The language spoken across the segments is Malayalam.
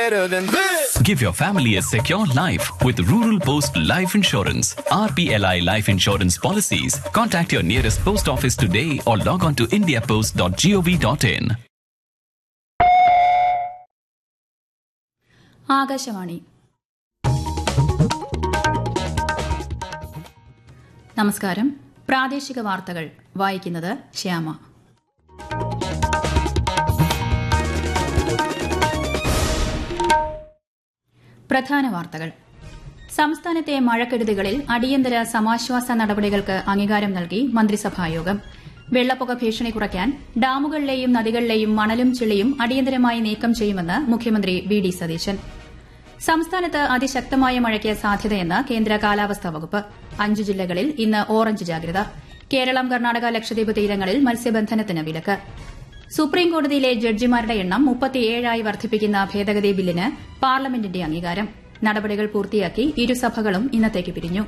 better than this. Give your family a secure life with Rural Post Life Insurance. RPLI Life Insurance policies. Contact your nearest post office today or log on to indiapost.gov.in. Akashvani നമസ്കാരം പ്രാദേശിക വാർത്തകൾ വായിക്കുന്നത് ശ്യാമ പ്രധാന വാർത്തകൾ സംസ്ഥാനത്തെ മഴക്കെടുതികളിൽ അടിയന്തര സമാശ്വാസ നടപടികൾക്ക് അംഗീകാരം നൽകി മന്ത്രിസഭായോഗം വെള്ളപ്പൊക്ക ഭീഷണി കുറയ്ക്കാൻ ഡാമുകളിലെയും നദികളിലെയും മണലും ചെളിയും അടിയന്തരമായി നീക്കം ചെയ്യുമെന്ന് മുഖ്യമന്ത്രി വി ഡി സതീശൻ സംസ്ഥാനത്ത് അതിശക്തമായ മഴയ്ക്ക് സാധ്യതയെന്ന് കേന്ദ്ര കാലാവസ്ഥാ വകുപ്പ് അഞ്ച് ജില്ലകളിൽ ഇന്ന് ഓറഞ്ച് ജാഗ്രത കേരളം കർണാടക ലക്ഷദ്വീപ് തീരങ്ങളിൽ മത്സ്യബന്ധനത്തിന് വിലക്ക് സുപ്രീംകോടതിയിലെ ജഡ്ജിമാരുടെ എണ്ണം മുപ്പത്തിയേഴായി വർദ്ധിപ്പിക്കുന്ന ഭേദഗതി ബില്ലിന് പാർലമെന്റിന്റെ അംഗീകാരം നടപടികൾ പൂർത്തിയാക്കി ഇരുസഭകളും ഇന്നത്തേക്ക് പിരിഞ്ഞു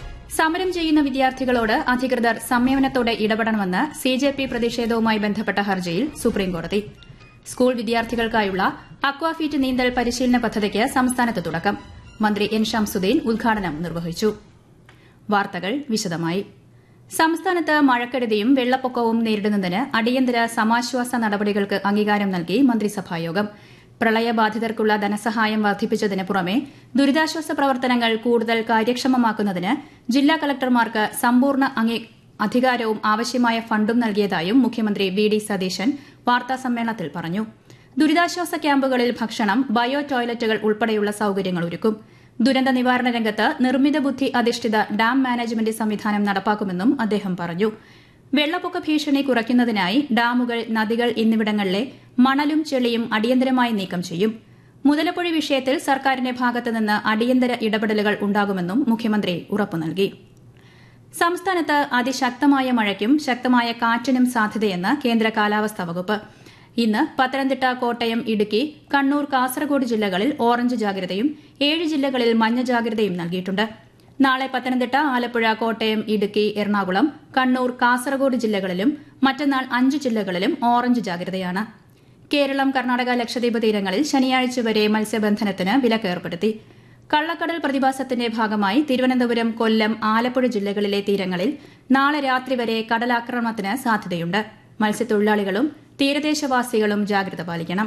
സമരം ചെയ്യുന്ന വിദ്യാർത്ഥികളോട് അധികൃതർ സംയമനത്തോടെ ഇടപെടണമെന്ന് സിജെപി പ്രതിഷേധവുമായി ബന്ധപ്പെട്ട ഹർജിയിൽ സുപ്രീംകോടതി സ്കൂൾ വിദ്യാർത്ഥികൾക്കായുള്ള അക്വാഫീറ്റ് നീന്തൽ പരിശീലന പദ്ധതിക്ക് സംസ്ഥാനത്ത് തുടക്കം മന്ത്രി എൻ ഷംസുദ്ദീൻ ഉദ്ഘാടനം നിർവഹിച്ചു വാർത്തകൾ വിശദമായി സംസ്ഥാനത്ത് മഴക്കെടുതിയും വെള്ളപ്പൊക്കവും നേരിടുന്നതിന് അടിയന്തര സമാശ്വാസ നടപടികൾക്ക് അംഗീകാരം നൽകി മന്ത്രിസഭായോഗം പ്രളയബാധിതർക്കുള്ള ധനസഹായം വർദ്ധിപ്പിച്ചതിന് പുറമെ ദുരിതാശ്വാസ പ്രവർത്തനങ്ങൾ കൂടുതൽ കാര്യക്ഷമമാക്കുന്നതിന് ജില്ലാ കളക്ടർമാർക്ക് സമ്പൂർണ്ണ അധികാരവും ആവശ്യമായ ഫണ്ടും നൽകിയതായും മുഖ്യമന്ത്രി വി ഡി സതീശൻ വാർത്താസമ്മേളനത്തിൽ പറഞ്ഞു ദുരിതാശ്വാസ ക്യാമ്പുകളിൽ ഭക്ഷണം ബയോ ടോയ്ലറ്റുകൾ ഉൾപ്പെടെയുള്ള സൌകര്യങ്ങൾ ഒരുക്കും ദുരന്ത നിവാരണ രംഗത്ത് നിർമ്മിത ബുദ്ധി അധിഷ്ഠിത ഡാം മാനേജ്മെന്റ് സംവിധാനം നടപ്പാക്കുമെന്നും അദ്ദേഹം പറഞ്ഞു വെള്ളപ്പൊക്ക ഭീഷണി കുറയ്ക്കുന്നതിനായി ഡാമുകൾ നദികൾ എന്നിവിടങ്ങളിലെ മണലും ചെളിയും അടിയന്തരമായി നീക്കം ചെയ്യും മുതലപ്പുഴ വിഷയത്തിൽ സർക്കാരിന്റെ ഭാഗത്തുനിന്ന് അടിയന്തര ഇടപെടലുകൾ ഉണ്ടാകുമെന്നും മുഖ്യമന്ത്രി ഉറപ്പു നൽകി സംസ്ഥാനത്ത് അതിശക്തമായ മഴയ്ക്കും ശക്തമായ കാറ്റിനും സാധ്യതയെന്ന് കേന്ദ്ര കാലാവസ്ഥാ വകുപ്പ് ഇന്ന് പത്തനംതിട്ട കോട്ടയം ഇടുക്കി കണ്ണൂർ കാസർഗോഡ് ജില്ലകളിൽ ഓറഞ്ച് ജാഗ്രതയും ഏഴ് ജില്ലകളിൽ മഞ്ഞ ജാഗ്രതയും നൽകിയിട്ടുണ്ട് നാളെ പത്തനംതിട്ട ആലപ്പുഴ കോട്ടയം ഇടുക്കി എറണാകുളം കണ്ണൂർ കാസർഗോഡ് ജില്ലകളിലും മറ്റന്നാൾ അഞ്ച് ജില്ലകളിലും ഓറഞ്ച് ജാഗ്രതയാണ് കേരളം കർണാടക ലക്ഷദ്വീപ് തീരങ്ങളിൽ ശനിയാഴ്ച വരെ മത്സ്യബന്ധനത്തിന് വിലക്ക് ഏർപ്പെടുത്തി കള്ളക്കടൽ പ്രതിഭാസത്തിന്റെ ഭാഗമായി തിരുവനന്തപുരം കൊല്ലം ആലപ്പുഴ ജില്ലകളിലെ തീരങ്ങളിൽ നാളെ രാത്രി വരെ കടലാക്രമണത്തിന് സാധ്യതയുണ്ട് മത്സ്യത്തൊഴിലാളികളും തീരദേശവാസികളും ജാഗ്രത പാലിക്കണം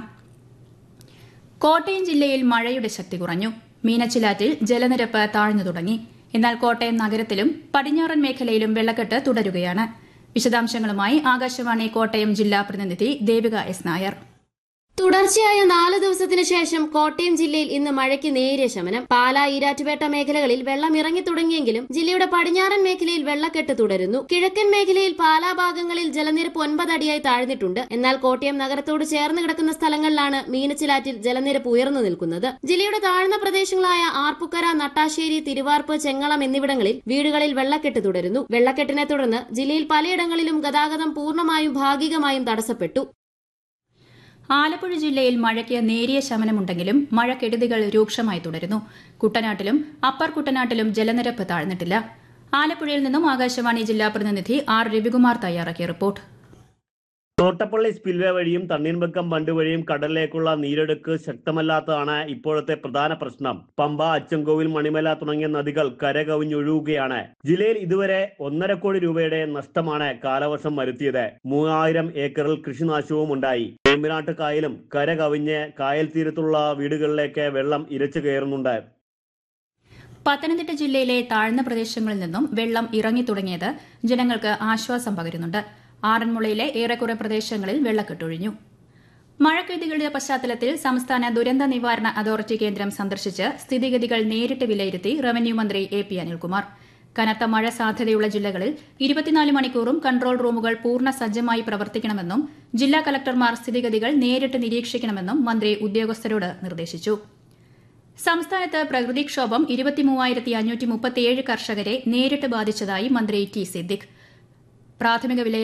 കോട്ടയം ജില്ലയിൽ മഴയുടെ ശക്തി കുറഞ്ഞു മീനച്ചിലാറ്റിൽ ജലനിരപ്പ് താഴ്ന്നു തുടങ്ങി എന്നാൽ കോട്ടയം നഗരത്തിലും പടിഞ്ഞാറൻ മേഖലയിലും വെള്ളക്കെട്ട് തുടരുകയാണ് വിശദാംശങ്ങളുമായി ആകാശവാണി കോട്ടയം ജില്ലാ പ്രതിനിധി ദേവിക എസ് നായർ തുടർച്ചയായ നാല് ദിവസത്തിനു ശേഷം കോട്ടയം ജില്ലയിൽ ഇന്ന് മഴയ്ക്ക് നേരിയ ശമനം പാലാ ഈരാറ്റുപേട്ട മേഖലകളിൽ വെള്ളം ഇറങ്ങി തുടങ്ങിയെങ്കിലും ജില്ലയുടെ പടിഞ്ഞാറൻ മേഖലയിൽ വെള്ളക്കെട്ട് തുടരുന്നു കിഴക്കൻ മേഖലയിൽ പാലാ ഭാഗങ്ങളിൽ ജലനിരപ്പ് ഒൻപത് അടിയായി താഴ്ന്നിട്ടുണ്ട് എന്നാൽ കോട്ടയം നഗരത്തോട് ചേർന്ന് കിടക്കുന്ന സ്ഥലങ്ങളിലാണ് മീനച്ചിലാറ്റിൽ ജലനിരപ്പ് ഉയർന്നു നിൽക്കുന്നത് ജില്ലയുടെ താഴ്ന്ന പ്രദേശങ്ങളായ ആർപ്പുക്കര നട്ടാശ്ശേരി തിരുവാർപ്പ് ചെങ്ങളം എന്നിവിടങ്ങളിൽ വീടുകളിൽ വെള്ളക്കെട്ട് തുടരുന്നു വെള്ളക്കെട്ടിനെ തുടർന്ന് ജില്ലയിൽ പലയിടങ്ങളിലും ഗതാഗതം പൂർണ്ണമായും ഭാഗികമായും തടസ്സപ്പെട്ടു ആലപ്പുഴ ജില്ലയിൽ മഴയ്ക്ക് നേരിയ ശമനമുണ്ടെങ്കിലും മഴക്കെടുതികൾ രൂക്ഷമായി തുടരുന്നു കുട്ടനാട്ടിലും അപ്പർ കുട്ടനാട്ടിലും ജലനിരപ്പ് താഴ്ന്നിട്ടില്ല ആലപ്പുഴയിൽ നിന്നും ആകാശവാണി ജില്ലാ പ്രതിനിധി ആർ രവികുമാർ തയ്യാറാക്കിയ റിപ്പോർട്ട് തോട്ടപ്പള്ളി സ്പിൽവേ വഴിയും തണ്ണീർമുക്കം ബണ്ട് വഴിയും കടലിലേക്കുള്ള നീരൊഴുക്ക് ശക്തമല്ലാത്തതാണ് ഇപ്പോഴത്തെ പ്രധാന പ്രശ്നം പമ്പ അച്ചൻകോവിൽ മണിമല തുടങ്ങിയ നദികൾ കരകവിഞ്ഞൊഴുകുകയാണ് ജില്ലയിൽ ഇതുവരെ ഒന്നര കോടി രൂപയുടെ നഷ്ടമാണ് കാലവർഷം വരുത്തിയത് മൂവായിരം ഏക്കറിൽ കൃഷിനാശവും ഉണ്ടായി വേമ്പനാട്ട് കായലും കര കവിഞ്ഞ് കായൽ തീരത്തുള്ള വീടുകളിലേക്ക് വെള്ളം ഇരച്ചു കയറുന്നുണ്ട് പത്തനംതിട്ട ജില്ലയിലെ താഴ്ന്ന പ്രദേശങ്ങളിൽ നിന്നും വെള്ളം ഇറങ്ങി തുടങ്ങിയത് ജനങ്ങൾക്ക് ആശ്വാസം പകരുന്നുണ്ട് ആറന്മുളയിലെ ഏറെക്കുറെ പ്രദേശങ്ങളിൽ വെള്ളക്കെട്ടൊഴിഞ്ഞു മഴക്കെടുതികളുടെ പശ്ചാത്തലത്തിൽ സംസ്ഥാന ദുരന്ത നിവാരണ അതോറിറ്റി കേന്ദ്രം സന്ദർശിച്ച് സ്ഥിതിഗതികൾ നേരിട്ട് വിലയിരുത്തി റവന്യൂ മന്ത്രി എ പി അനിൽകുമാർ കനത്ത മഴ സാധ്യതയുള്ള ജില്ലകളിൽ ഇരുപത്തിനാല് മണിക്കൂറും കൺട്രോൾ റൂമുകൾ പൂർണ്ണ സജ്ജമായി പ്രവർത്തിക്കണമെന്നും ജില്ലാ കലക്ടർമാർ സ്ഥിതിഗതികൾ നേരിട്ട് നിരീക്ഷിക്കണമെന്നും മന്ത്രി ഉദ്യോഗസ്ഥരോട് നിർദ്ദേശിച്ചു സംസ്ഥാനത്ത് പ്രകൃതിക്ഷോഭം ഇരുപത്തിമൂവായിരത്തി അഞ്ഞൂറ്റി മുപ്പത്തിയേഴ് കർഷകരെ നേരിട്ട് ബാധിച്ചതായി മന്ത്രി ടി സിദ്ദിഖ് പ്രാഥമിക വിലയിരുത്തൽ